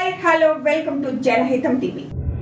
hi hello welcome to Janahitham TV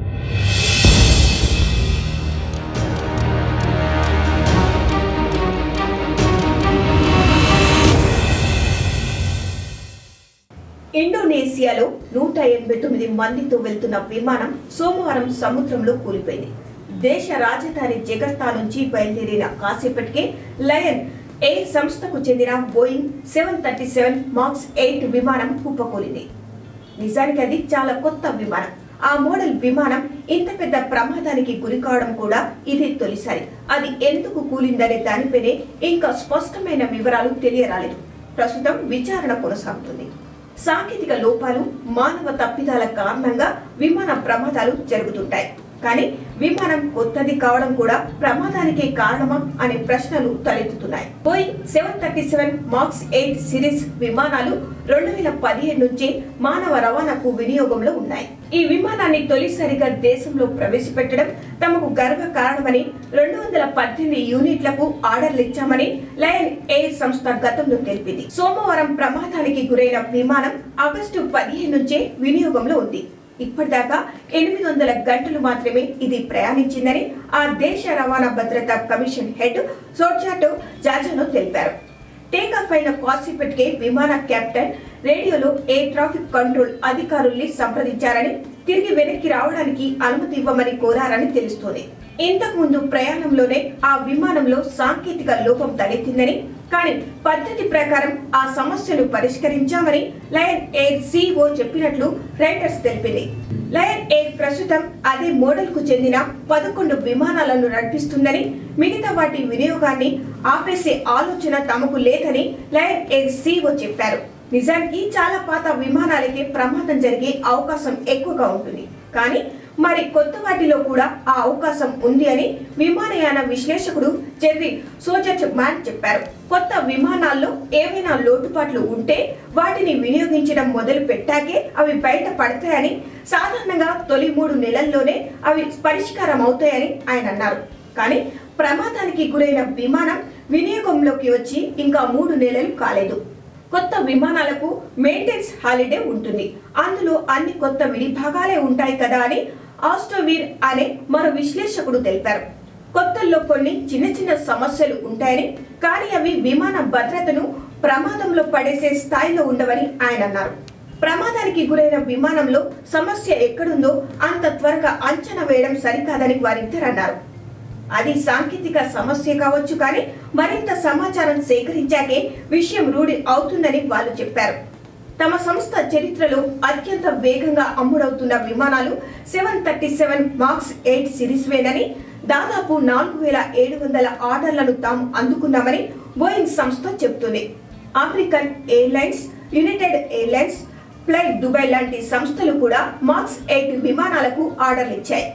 ఇండోనేషియాలో నూట ఎనభై తొమ్మిది మందితో వెళ్తున్న విమానం సోమవారం సముద్రంలో కూలిపోయింది దేశ రాజధాని జగర్తా నుంచి బయలుదేరిన కాసేపటికే లయన్ ఎయిర్ సంస్థకు చెందిన Boeing seven thirty seven Max eight విమానం కుప్పకూలింది నిజానికి అది చాలా కొత్త విమానం ఆ మోడల్ విమానం ఇంత పెద్ద ప్రమాదానికి గురి కావడం కూడా ఇదే తొలిసారి అది ఎందుకు కూలిందనే దానిపైనే ఇంకా స్పష్టమైన వివరాలు తెలియరాలేదు ప్రస్తుతం విచారణ కొనసాగుతుంది సాంకేతిక లోపాలు మానవ తప్పిదాల కారణంగా విమాన ప్రమాదాలు జరుగుతుంటాయి కానీ విమానం కొత్తది కావడం కూడా ప్రమాదానికే కారణమా అనే ప్రశ్నలు తలెత్తుతున్నాయి Boeing seven thirty seven Max eight series విమానాలు రెండు వేల పదిహేడు నుంచి మానవ రవాణాకు వినియోగంలో ఉన్నాయి ఈ విమానాన్ని తొలిసారిగా దేశంలో ప్రవేశపెట్టడం తమకు గర్వ కారణమని రెండు వందల పద్దెనిమిది యూనిట్లకు ఆర్డర్లు ఇచ్చామని లయన్ ఎయిర్ సంస్థ గతంలో తెలిపింది సోమవారం ప్రమాదానికి గురైన విమానం ఆగస్టు పదిహేను నుంచే వినియోగంలో ఉంది ఇప్పటిదాకా ఎనిమిది వందల గంటలు మాత్రమే ఇది ప్రయాణించిందని ఆ దేశ రవాణా భద్రతా కమిషన్ హెడ్ సోర్చాటో జాజానో తెలిపారు టేకాఫ్ అయిన కాసేపటికే విమాన కెప్టెన్ రేడియోలో ఎయిర్ ట్రాఫిక్ కంట్రోల్ అధికారుల్ని సంప్రదించారని తిరిగి వెనక్కి రావడానికి అనుమతి ఇవ్వమని కోరారని తెలుస్తోంది ఇంతకు ముందు ప్రయాణంలోనే ఆ విమానంలో సాంకేతిక లోపం తలెత్తిందని కానీ పద్ధతి ప్రకారం ఆ సమస్యను పరిష్కరించామని లయన్ ఎయిర్ సిఇఓ చెప్పినట్లు రైటర్స్ తెలిపింది లయన్ ఎయిర్ ప్రస్తుతం అదే మోడల్ కు చెందిన పదకొండు విమానాలను నడిపిస్తుందని మిగతా వాటి వినియోగాన్ని ఆపేసే ఆలోచన తమకు లేదని లయన్ ఎయిర్ సిఇఓ చెప్పారు నిజానికి చాలా పాత విమానాలకే ప్రమాదం జరిగే అవకాశం ఎక్కువగా ఉంటుంది కానీ మరి కొత్త వాటిలో కూడా ఆ అవకాశం ఉంది అని విమానయాన విశ్లేషకుడు జెర్రీ సోజట్ మ్యాన్ చెప్పారు కొత్త విమానాల్లో ఏవైనా లోటుపాట్లు ఉంటే వాటిని వినియోగించడం మొదలు పెట్టాకే అవి బయట పడతాయని సాధారణంగా తొలి మూడు నెలల్లోనే అవి పరిష్కారం అవుతాయని ఆయన అన్నారు కానీ ప్రమాదానికి గురైన విమానం వినియోగంలోకి వచ్చి ఇంకా మూడు నెలలు కాలేదు కొత్త విమానాలకు మెయింటెనెన్స్ హాలిడే ఉంటుంది అందులో అన్ని కొత్త విడిభాగాలే ఉంటాయి కదా అని ఆస్టోవీర్ అనే మరో విశ్లేషకుడు తెలిపారు కొత్తల్లో కొన్ని చిన్న చిన్న సమస్యలు ఉంటాయని కానీ అవి విమాన భద్రతను ప్రమాదంలో పడేసే స్థాయిలో ఉండవని ఆయన అన్నారు ప్రమాదానికి గురైన విమానంలో సమస్య ఎక్కడుందో అంత త్వరగా అంచనా వేయడం సరికాదని వారిద్దరు అన్నారు అది సాంకేతిక సమస్య కావచ్చు కానీ మరింత సమాచారం సేకరించాకే విషయం రూఢి అవుతుందని వాళ్ళు చెప్పారు తమ సంస్థ చరిత్రలో అత్యంత వేగంగా అమ్ముడవుతున్న విమానాలు seven thirty seven Max eight సిరీస్వేనని దాదాపు నాలుగు వేల ఏడు వందల ఆర్డర్లను తాము అందుకున్నామని బోయింగ్ సంస్థ చెబుతుంది American Airlines United Airlines Fly Dubai లాంటి సంస్థలు కూడా మార్క్స్ ఎయిట్ విమానాలకు ఆర్డర్లు ఇచ్చాయి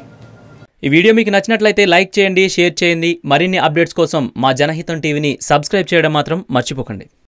ఈ వీడియో మీకు నచ్చినట్లయితే లైక్ చేయండి షేర్ చేయండి మరిన్ని అప్డేట్స్ కోసం మా జనహితం టీవీని సబ్స్క్రైబ్ చేయడం మాత్రం మర్చిపోకండి